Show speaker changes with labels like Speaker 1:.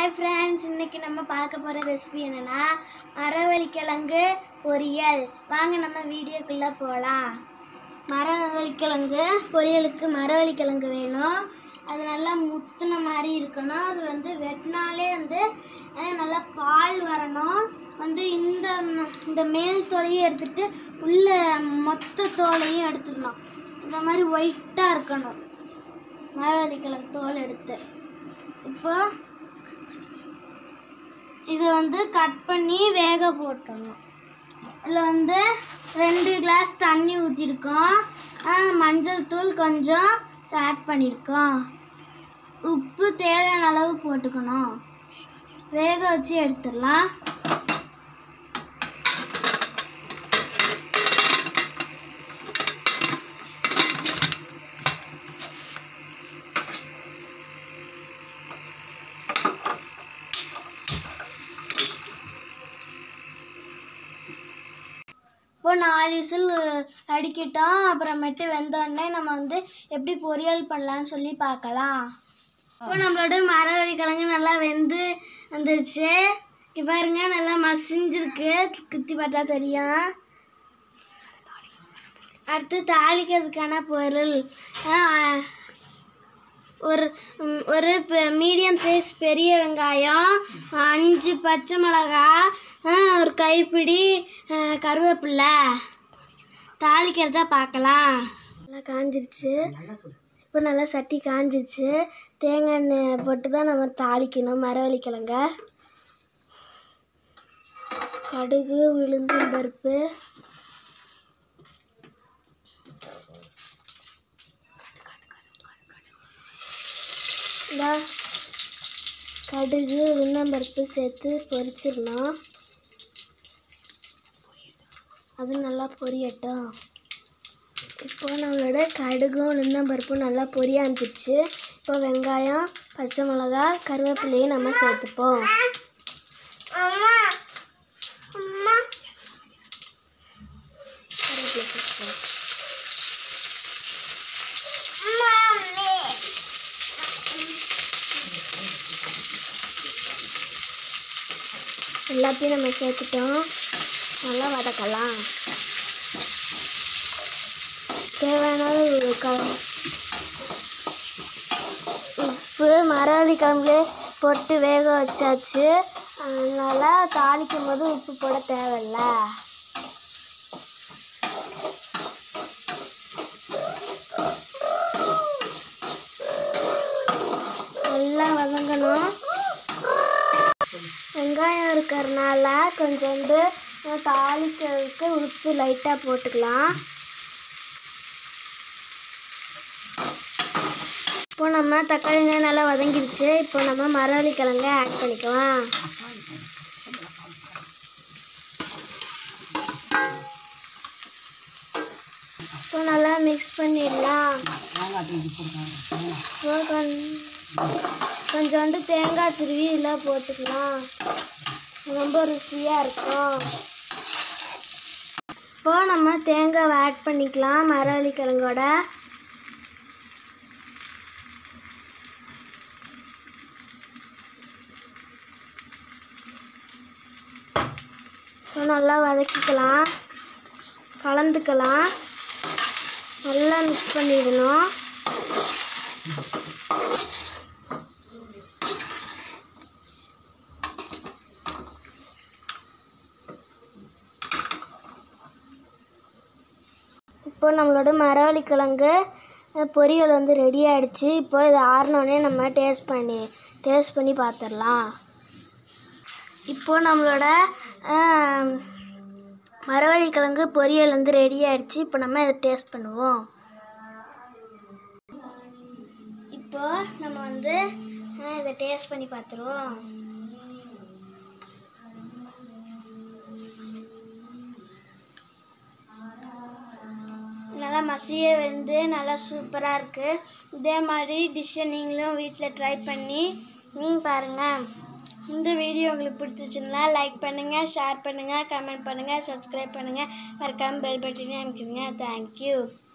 Speaker 1: hi friends இன்னைக்கு நம்ம பார்க்க போகிற ரெசிபி என்னென்னா மரவள்ளிக்கிழங்கு பொரியல் வாங்க நம்ம வீடியோக்குள்ளே போகலாம் மரவள்ளிக்கிழங்கு பொரியலுக்கு மரவள்ளிக்கிழங்கு வேணும் அது நல்லா முத்துன மாதிரி இருக்கணும் அது வந்து வெட்டினாலே வந்து அஹ், நல்லா பால் வரணும் வந்து இந்த ம- இந்த மேல் தோலையும் எடுத்துட்டு உள்ள மொத்த தோலையும் எடுத்துடணும் இந்த மாதிரி ஒயிட்டாக இருக்கணும் மரவள்ளிக்கிழங்கு தோல் எடுத்து இப்போ இதை வந்து கட் பண்ணி வேக போட்டுடணும் இதில் வந்து ரெண்டு கிளாஸ் தண்ணி ஊற்றிருக்கோம் மஞ்சள் தூள் கொஞ்சம் ஆட் பண்ணியிருக்கோம் உப்பு தேவையான அளவு போட்டுக்கணும் வேக வச்சு எடுத்துடலாம் இப்போ நாலு விசில் அடிக்கிட்டோம் அப்புறமேட்டு வெந்தோடனே நம்ம வந்து எப்படி பொரியல் பண்ணலாம்னு சொல்லி பார்க்கலாம் இப்போ நம்மளோட மரவள்ளி கிழங்கு நல்லா வெந்து வந்துருச்சு இங்க பாருங்க நல்லா மசிஞ்சிருக்கு குத்தி பார்த்தா தெரியும் அடுத்து தாளிக்கிறதுக்கான பொருள் ஆ, ஒரு ம், ஒரு மீடியம் சைஸ் பெரிய வெங்காயம் அஞ்சு பச்சை மிளகா ஆ, ஒரு கைப்பிடி ஆ, கருவேப்பிலை தாளிக்கிறத பார்க்கலாம் நல்லா காஞ்சிருச்சு இப்போ நல்லா சட்டி காஞ்சிருச்சு தேங்காய் எண்ணெய் போட்டு தான் நம்ம தாளிக்கணும் மரவள்ளி கிழங்க கடுகு உளுந்தம் பருப்பு இந்தா கடுகு உளுந்தம்பருப்பு சேர்த்து பொரிச்சிடணும் அது நல்லா பொரியட்டும் இப்போ நம்மளோட கடுகும் உளுந்தம்பருப்பும் நல்லா பொரிய ஆரம்பிச்சிச்சு இப்போ வெங்காயம் பச்சை மிளகா கருவேப்பிலையும் நம்ம சேர்த்துப்போம் கருவேப்பிலை சேர்த்துப்போம் எல்லாத்தையும் நம்ம சேர்த்துட்டோம் நல்லா வதக்கலாம் தேவையான அளவு க உப்பு மரவள்ளி கிழங்குலே போட்டு வேக வச்சாச்சு அதனால் தாளிக்கும் போது உப்பு போட தேவையில்ல நல்லா வதங்கணும் வெங்காயம் இருக்கிறனால கொஞ்சோண்டு தாளிக்கிறதுக்கு உப்பு லைட்டாக போட்டுக்கலாம் இப்போ நம்ம தக்காளி வெங்காயம் நல்லா வதங்கிடுச்சு இப்போ நம்ம மரவள்ளி கிழங்க ஆட் பண்ணிக்கலாம் இப்போ நல்லா மிக்ஸ் பண்ணிடலாம் இப்போ கொஞ்- கொஞ்சோண்டு தேங்காய் துருவி இதில் போட்டுக்கலாம் ரொம்ப ருசியாக இருக்கும் இப்போ நம்ம தேங்காவை ஆட் பண்ணிக்கலாம் மரவள்ளி கிழங்கோட இப்போ நல்லா வதக்கிக்கலாம் கலந்துக்கலாம் நல்லா மிக்ஸ் பண்ணிடணும் இப்போ நம்மளோட மரவள்ளி கிழங்கு அஹ், பொரியல் வந்து ரெடி ஆயிடுச்சு இப்போ இதை ஆறினோடனே நம்ம டேஸ்ட் பண்ணி டேஸ்ட் பண்ணி பார்த்துடலாம் இப்போ நம்மளோட ஆம், மரவள்ளி கிழங்கு பொரியல் வந்து ரெடி ஆயிடுச்சு இப்போ நம்ம இதை டேஸ்ட் பண்ணுவோம் இப்போ நம்ம வந்து அஹ், இதை டேஸ்ட் பண்ணி பார்த்துருவோம் நல்லா மசிய வந்து நல்லா சூப்பராக இருக்குது இதே மாதிரி டிஷ்ஷை நீங்களும் வீட்டில் ட்ரை பண்ணி ம் பாருங்கள் இந்த வீடியோ உங்களுக்கு பிடிச்சிச்சுன்னா லைக் பண்ணுங்கள் ஷேர் பண்ணுங்கள் கமெண்ட் பண்ணுங்கள் சப்ஸ்கிரைப் பண்ணுங்கள் மறக்காமல் பெல் பட்டனையும் அமைக்கிறீங்க தேங்க்யூ